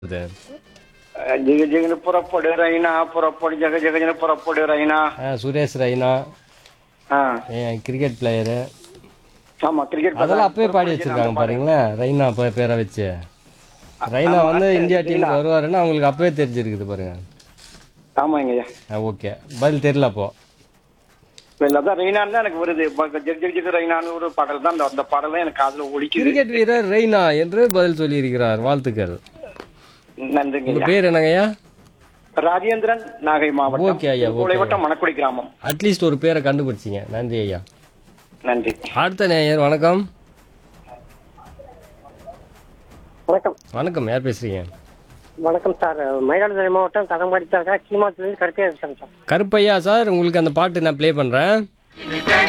இது ஜிக ஜிகனு புறப்படு ரைனா புறப்படு ஜெக ஜெகஜன புறப்படு ரைனா ஆ, சுரேஷ் ரெய்னா ஆ கிரிக்கெட் பிளேயரு ஆமா கிரிக்கெட் அதெல்லாம் அப்பவே பாடி வச்சிருக்காங்க பாருங்களேன் ரெய்னா பே- பேரை வச்சு ரெய்னா வந்து இந்தியா டீமுக்கு வருவாருன்னு அவங்களுக்கு அப்பவே தெரிஞ்சிருக்குது பாருங்க ஆமாங்க ஐயா ஓகே பதில் தெரியல அப்போ இப்ப அதான் ரெய்னான்னு தான் எனக்கு வருது ப- ஜெக ஜெக ஜெக ரெய்னான்னு ஒரு பாடல் தான் அந்த அந்த பாடல் தான் எனக்கு காதுல ஒலிக்குது கிரிக்கெட் வீரர் ரெய்னா என்று பதில் சொல்லியிருக்கிறார் வாழ்த்துக்கள் நன்றிங்க உங்க ஐயா பேர் என்னங்கய்யா ராஜேந்திரன் நாகை மாவட்டம் ஓகே ஐயா, ஓகே. குலைவட்டம் மணக்குடி கிராமம் அட்லீஸ்ட் ஒரு பேரை கண்டுபிடிச்சிங்க நன்றி ஐயா நன்றி அடுத்த நேயர் வணக்கம் வணக்கம் வணக்கம் யார் பேசுறீங்க வணக்கம் சார் மயிலாடுதுறை மாவட்டம் கதம்பாடி தாக்கா கீமாத்துலேருந்து கருப்பையா இருக்கேன் சார் கருப்பையா சார் உங்களுக்கு அந்த பாட்டு நான் ப்ளே பண்ணுறேன்